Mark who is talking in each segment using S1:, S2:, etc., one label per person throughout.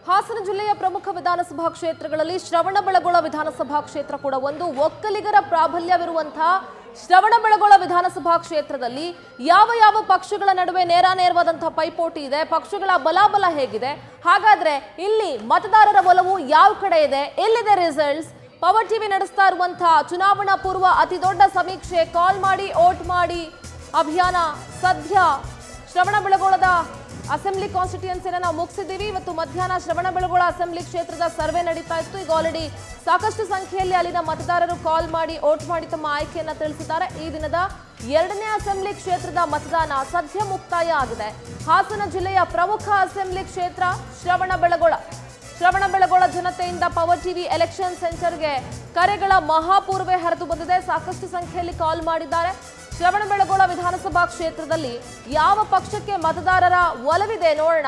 S1: ಹಾಸನ ಜಿಲ್ಲೆಯ ಪ್ರಮುಖ ವಿಧಾನಸಭಾ ಕ್ಷೇತ್ರಗಳಲ್ಲಿ ಶ್ರವಣಬೆಳಗೊಳ ವಿಧಾನಸಭಾ ಕ್ಷೇತ್ರ ಕೂಡ ಒಂದು ಒಕ್ಕಲಿಗರ ಪ್ರಾಬಲ್ಯವಿರುವಂತಹ ಶ್ರವಣಬೆಳಗೊಳ ವಿಧಾನಸಭಾ ಕ್ಷೇತ್ರದಲ್ಲಿ ಯಾವ ಯಾವ ಪಕ್ಷಗಳ ನಡುವೆ ನೇರಾನೇರವಾದಂತಹ ಪೈಪೋಟಿ ಇದೆ ಪಕ್ಷಗಳ ಬಲಾಬಲ ಹೇಗಿದೆ ಹಾಗಾದ್ರೆ ಇಲ್ಲಿ ಮತದಾರರ ಒಲವು ಯಾವ ಕಡೆ ಇದೆ ಎಲ್ಲಿದೆ ರಿಸಲ್ಟ್ಸ್ ಪವರ್ ಟಿವಿ ನಡೆಸ್ತಾ ಇರುವಂತಹ ಚುನಾವಣಾ ಪೂರ್ವ ಅತಿ ದೊಡ್ಡ ಸಮೀಕ್ಷೆ ಕಾಲ್ ಮಾಡಿ ಓಟ್ ಮಾಡಿ ಅಭಿಯಾನ ಸದ್ಯ ಶ್ರವಣಬೆಳಗೊಳದ ಅಸೆಂಬ್ಲಿ ಕಾನ್ಸ್ಟಿಟ್ಯೂನ್ಸಿನ ನಾವು ಮುಗಿಸಿದ್ದೀವಿ ಇವತ್ತು ಮಧ್ಯಾಹ್ನ ಶ್ರವಣಬೆಳಗೊಳ ಅಸೆಂಬ್ಲಿ ಕ್ಷೇತ್ರದ ಸರ್ವೆ ನಡೀತಾ ಇತ್ತು ಈಗ ಆಲ್ರೆಡಿ ಸಾಕಷ್ಟು ಸಂಖ್ಯೆಯಲ್ಲಿ ಅಲ್ಲಿನ ಮತದಾರರು ಕಾಲ್ ಮಾಡಿ ಓಟ್ ಮಾಡಿ ತಮ್ಮ ಆಯ್ಕೆಯನ್ನ ತಿಳಿಸಿದ್ದಾರೆ ಈ ದಿನದ ಎರಡನೇ ಅಸೆಂಬ್ಲಿ ಕ್ಷೇತ್ರದ ಮತದಾನ ಸದ್ಯ ಮುಕ್ತಾಯ ಆಗಿದೆ ಹಾಸನ ಜಿಲ್ಲೆಯ ಪ್ರಮುಖ ಅಸೆಂಬ್ಲಿ ಕ್ಷೇತ್ರ ಶ್ರವಣಬೆಳಗೊಳ ಶ್ರವಣಬೆಳಗೊಳ ಜನತೆಯಿಂದ ಪವರ್ ಟಿವಿ ಎಲೆಕ್ಷನ್ ಸೆಂಟರ್ಗೆ ಕರೆಗಳ ಮಹಾಪೂರ್ವೆ ಹರಿದು ಬಂದಿದೆ ಸಾಕಷ್ಟು ಸಂಖ್ಯೆಯಲ್ಲಿ ಕಾಲ್ ಮಾಡಿದ್ದಾರೆ ಶ್ರವಣಬೆಳಗೊಳ ವಿಧಾನಸಭಾ ಕ್ಷೇತ್ರದಲ್ಲಿ ಯಾವ ಪಕ್ಷಕ್ಕೆ ಮತದಾರರ ಒಲವಿದೆ ನೋಡೋಣ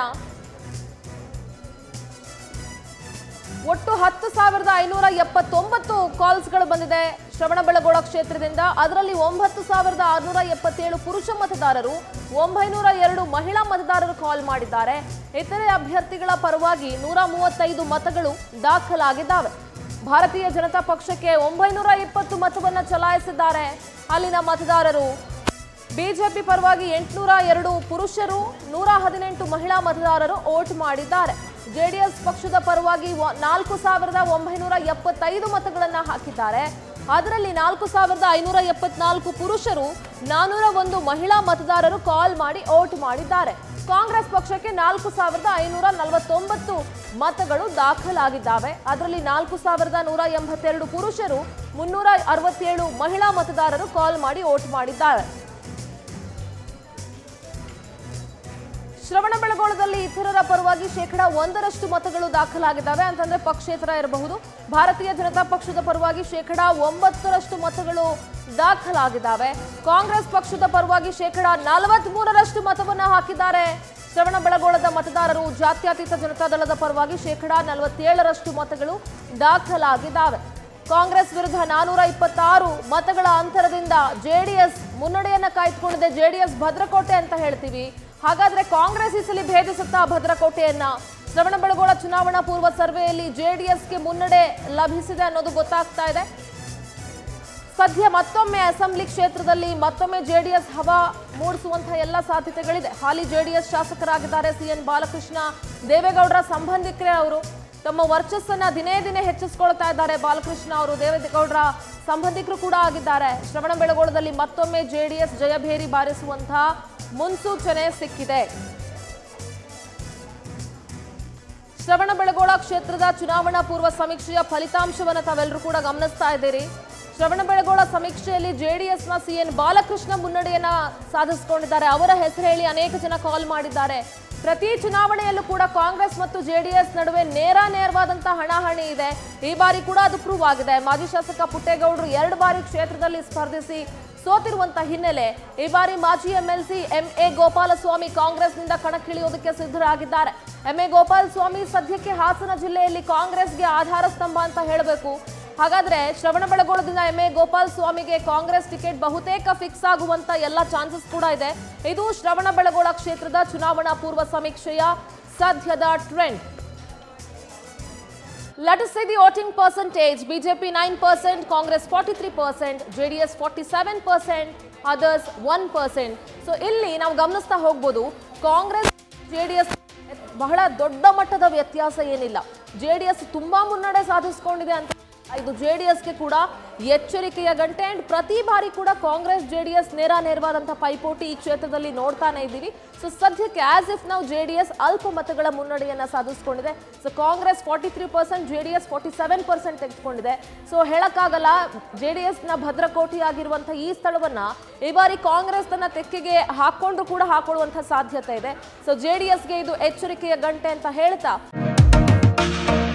S1: ಒಟ್ಟು ಹತ್ತು ಸಾವಿರದ ಐನೂರ ಎಪ್ಪತ್ತೊಂಬತ್ತು ಕಾಲ್ಸ್ಗಳು ಬಂದಿದೆ ಶ್ರವಣಬೆಳಗೊಳ ಕ್ಷೇತ್ರದಿಂದ ಅದರಲ್ಲಿ ಒಂಬತ್ತು ಸಾವಿರದ ಆರುನೂರ ಎಪ್ಪತ್ತೇಳು ಪುರುಷ ಮತದಾರರು ಒಂಬೈನೂರ ಎರಡು ಮಹಿಳಾ ಮತದಾರರು ಕಾಲ್ ಮಾಡಿದ್ದಾರೆ ಇತರೆ ಅಭ್ಯರ್ಥಿಗಳ ಪರವಾಗಿ ನೂರ ಮೂವತ್ತೈದು ಮತಗಳು ದಾಖಲಾಗಿದ್ದಾವೆ ಭಾರತೀಯ ಜನತಾ ಪಕ್ಷಕ್ಕೆ ಒಂಬೈನೂರ ಇಪ್ಪತ್ತು ಮತವನ್ನ ಚಲಾಯಿಸಿದ್ದಾರೆ ಅಲ್ಲಿನ ಮತದಾರರು ಬಿಜೆಪಿ ಪರವಾಗಿ ಎಂಟುನೂರ ಎರಡು ಪುರುಷರು ನೂರ ಹದಿನೆಂಟು ಮಹಿಳಾ ಮತದಾರರು ವೋಟ್ ಮಾಡಿದ್ದಾರೆ ಜೆಡಿಎಸ್ ಪಕ್ಷದ ಪರವಾಗಿ ವ- ನಾಲ್ಕು ಸಾವಿರದ ಒಂಬೈನೂರ ಎಪ್ಪತ್ತೈದು ಮತಗಳನ್ನ ಹಾಕಿದ್ದಾರೆ ಅದರಲ್ಲಿ ನಾಲ್ಕು ಸಾವಿರದ ಐನೂರ ಎಪ್ಪತ್ನಾಲ್ಕು ಪುರುಷರು ನಾನೂರ ಒಂದು ಮಹಿಳಾ ಮತದಾರರು ಕಾಲ್ ಮಾಡಿ ವೋಟ್ ಮಾಡಿದ್ದಾರೆ ಕಾಂಗ್ರೆಸ್ ಪಕ್ಷಕ್ಕೆ ನಾಲ್ಕು ಸಾವಿರದ ಐನೂರ ನಲವತ್ತೊಂಬತ್ತು ಮತಗಳು ದಾಖಲಾಗಿದ್ದಾವೆ ಅದರಲ್ಲಿ ನಾಲ್ಕು ಸಾವಿರದ ನೂರ ಎಂಬತ್ತೆರಡು ಪುರುಷರು ಮುನ್ನೂರ ಅರವತ್ತೇಳು ಮಹಿಳಾ ಮತದಾರರು ಕಾಲ್ ಮಾಡಿ ವೋಟ್ ಮಾಡಿದ್ದಾರೆ ಶ್ರವಣಬೆಳಗೊಳದಲ್ಲಿ ಇತರರ ಪರವಾಗಿ ಶೇಕಡ ಒಂದರಷ್ಟು ಮತಗಳು ದಾಖಲಾಗಿದ್ದಾವೆ ಅಂತಂದ್ರೆ ಪಕ್ಷೇತರ ಇರಬಹುದು ಭಾರತೀಯ ಜನತಾ ಪಕ್ಷದ ಪರವಾಗಿ ಶೇಕಡ ಒಂಬತ್ತರಷ್ಟು ಮತಗಳು ದಾಖಲಾಗಿದ್ದಾವೆ ಕಾಂಗ್ರೆಸ್ ಪಕ್ಷದ ಪರವಾಗಿ ಶೇಕಡ ನಲವತ್ತ್ ಮೂರರಷ್ಟು ಮತವನ್ನ ಹಾಕಿದ್ದಾರೆ ಶ್ರವಣಬೆಳಗೊಳದ ಮತದಾರರು ಜಾತ್ಯತೀತ ಜನತಾದಳದ ಪರವಾಗಿ ಶೇಕಡ ನಲವತ್ತೇಳರಷ್ಟು ಮತಗಳು ದಾಖಲಾಗಿದ್ದಾವೆ ಕಾಂಗ್ರೆಸ್ ವಿರುದ್ಧ ನಾನೂರ ಇಪ್ಪತ್ತಾರು ಮತಗಳ ಅಂತರದಿಂದ ಜೆಡಿಎಸ್ ಮುನ್ನಡೆಯನ್ನ ಕಾಯ್ದುಕೊಂಡಿದೆ ಜೆಡಿಎಸ್ ಭದ್ರಕೋಟೆ ಅಂತ ಹೇಳ್ತೀವಿ ಹಾಗಾದ್ರೆ ಕಾಂಗ್ರೆಸ್ ಈ ಸಲ ಭೇದಿಸುತ್ತಾ ಭದ್ರಕೋಟೆಯನ್ನ ಶ್ರವಣಬೆಳಗೊಳ ಚುನಾವಣಾ ಪೂರ್ವ ಸರ್ವೆಯಲ್ಲಿ ಜೆಡಿಎಸ್ಗೆ ಮುನ್ನಡೆ ಲಭಿಸಿದೆ ಅನ್ನೋದು ಗೊತ್ತಾಗ್ತಾ ಇದೆ ಸದ್ಯ ಮತ್ತೊಮ್ಮೆ ಅಸೆಂಬ್ಲಿ ಕ್ಷೇತ್ರದಲ್ಲಿ ಮತ್ತೊಮ್ಮೆ ಜೆಡಿಎಸ್ ಹವಾ ಮೂಡಿಸುವಂತಹ ಎಲ್ಲ ಸಾಧ್ಯತೆಗಳಿದೆ ಹಾಲಿ ಜೆಡಿಎಸ್ ಶಾಸಕರಾಗಿದ್ದಾರೆ ಸಿಎನ್ ಬಾಲಕೃಷ್ಣ ದೇವೇಗೌಡರ ಸಂಬಂಧಿಕರೇ ಅವರು ತಮ್ಮ ವರ್ಚಸ್ಸನ್ನ ದಿನೇ ದಿನೇ ಹೆಚ್ಚಿಸ್ಕೊಳ್ತಾ ಇದ್ದಾರೆ ಬಾಲಕೃಷ್ಣ ಅವರು ದೇವೇಗೌಡರ ಸಂಬಂಧಿಕರು ಕೂಡ ಆಗಿದ್ದಾರೆ ಶ್ರವಣಬೆಳಗೊಳದಲ್ಲಿ ಮತ್ತೊಮ್ಮೆ ಜೆಡಿಎಸ್ ಜಯಭೇರಿ ಬಾರಿಸುವಂತಹ ಮುನ್ಸೂಚನೆ ಸಿಕ್ಕಿದೆ ಶ್ರವಣಬೆಳಗೊಳ ಕ್ಷೇತ್ರದ ಚುನಾವಣಾ ಪೂರ್ವ ಸಮೀಕ್ಷೆಯ ಫಲಿತಾಂಶವನ್ನು ತಾವೆಲ್ಲರೂ ಕೂಡ ಗಮನಿಸ್ತಾ ಇದ್ದೀರಿ ಶ್ರವಣಬೆಳಗೊಳ ಸಮೀಕ್ಷೆಯಲ್ಲಿ ಜೆಡಿಎಸ್ನ ಸಿಎನ್ ಬಾಲಕೃಷ್ಣ ಮುನ್ನಡೆಯನ್ನ ಸಾಧಿಸಿಕೊಂಡಿದ್ದಾರೆ ಅವರ ಹೆಸರು ಹೇಳಿ ಅನೇಕ ಜನ ಕಾಲ್ ಮಾಡಿದ್ದಾರೆ ಪ್ರತಿ ಚುನಾವಣೆಯಲ್ಲೂ ಕೂಡ ಕಾಂಗ್ರೆಸ್ ಮತ್ತು ಜೆಡಿಎಸ್ ನಡುವೆ ನೇರ ನೇರವಾದಂತಹ ಹಣಾಹಣಿ ಇದೆ ಈ ಬಾರಿ ಕೂಡ ಅದು ಪ್ರೂವ್ ಆಗಿದೆ ಮಾಜಿ ಶಾಸಕ ಪುಟ್ಟೇಗೌಡರು ಎರಡು ಬಾರಿ ಕ್ಷೇತ್ರದಲ್ಲಿ ಸ್ಪರ್ಧಿಸಿ ಸೋತಿರುವಂತ ಹಿನ್ನೆಲೆ ಈ ಬಾರಿ ಮಾಜಿ ಎಂಎಲ್ಸಿ ಎಂ ಎ ಗೋಪಾಲಸ್ವಾಮಿ ಕಾಂಗ್ರೆಸ್ನಿಂದ ಕಣಕ್ಕಿಳಿಯೋದಕ್ಕೆ ಸಿದ್ಧರಾಗಿದ್ದಾರೆ ಎಂ ಎ ಗೋಪಾಲಸ್ವಾಮಿ ಸದ್ಯಕ್ಕೆ ಹಾಸನ ಜಿಲ್ಲೆಯಲ್ಲಿ ಕಾಂಗ್ರೆಸ್ಗೆ ಆಧಾರ ಸ್ತಂಭ ಅಂತ ಹೇಳಬೇಕು ಹಾಗಾದ್ರೆ ಶ್ರವಣಬೆಳಗೊಳದಿಂದ ಎಂ ಎ ಗೋಪಾಲ್ ಸ್ವಾಮಿಗೆ ಕಾಂಗ್ರೆಸ್ ಟಿಕೆಟ್ ಬಹುತೇಕ ಫಿಕ್ಸ್ ಆಗುವಂತ ಎಲ್ಲ ಚಾನ್ಸಸ್ ಕೂಡ ಇದೆ ಇದು ಶ್ರವಣಬೆಳಗೊಳ ಕ್ಷೇತ್ರದ ಚುನಾವಣಾ ಪೂರ್ವ ಸಮೀಕ್ಷೆಯ ಸದ್ಯದ trend Let us say the voting percentage BJP 9%, Congress 43%, JDS 47%, others 1%. So ಇಲ್ಲಿ ನಾವು ಗಮನಿಸ್ತಾ ಹೋಗ್ಬೋದು ಕಾಂಗ್ರೆಸ್ ಜೆಡಿಎಸ್ ಬಹಳ ದೊಡ್ಡ ಮಟ್ಟದ ವ್ಯತ್ಯಾಸ ಏನಿಲ್ಲ ಜೆಡಿಎಸ್ ತುಂಬಾ ಮುನ್ನಡೆ ಸಾಧಿಸ್ಕೊಂಡಿದೆ ಅಂತ ಇದು ಜೆಡಿಎಸ್ಗೆ ಕೂಡ ಎಚ್ಚರಿಕೆಯ ಗಂಟೆ ಅಂಡ್ ಪ್ರತಿ ಬಾರಿ ಕೂಡ ಕಾಂಗ್ರೆಸ್ ಜೆಡಿಎಸ್ ನೇರ ನೇರವಾದಂತಹ ಪೈಪೋಟಿ ಈ ಕ್ಷೇತ್ರದಲ್ಲಿ ನೋಡ್ತಾನೆ ಇದ್ದೀವಿ ಸೊ ಸದ್ಯಕ್ಕೆ ಆಸ್ ಇಫ್ ನಾವು ಜೆಡಿಎಸ್ ಅಲ್ಪ ಮತಗಳ ಮುನ್ನಡೆಯನ್ನ ಸಾಧಿಸ್ಕೊಂಡಿದೆ so Congress forty three percent JDS forty seven percent ತೆಗೆದುಕೊಂಡಿದೆ ಸೊ ಹೇಳಕ್ಕಾಗಲ್ಲ ಜೆಡಿಎಸ್ ನ ಭದ್ರಕೋಟೆ ಆಗಿರುವಂತಹ ಈ ಸ್ಥಳವನ್ನ ಈ ಬಾರಿ ಕಾಂಗ್ರೆಸ್ ತನ್ನ ತೆಕ್ಕೆಗೆ ಹಾಕೊಂಡ್ರು ಕೂಡ ಹಾಕೊಳ್ಳುವಂತಹ ಸಾಧ್ಯತೆ ಇದೆ ಸೊ ಜೆಡಿಎಸ್ಗೆ ಇದು ಎಚ್ಚರಿಕೆಯ ಗಂಟೆ ಅಂತ ಹೇಳ್ತಾ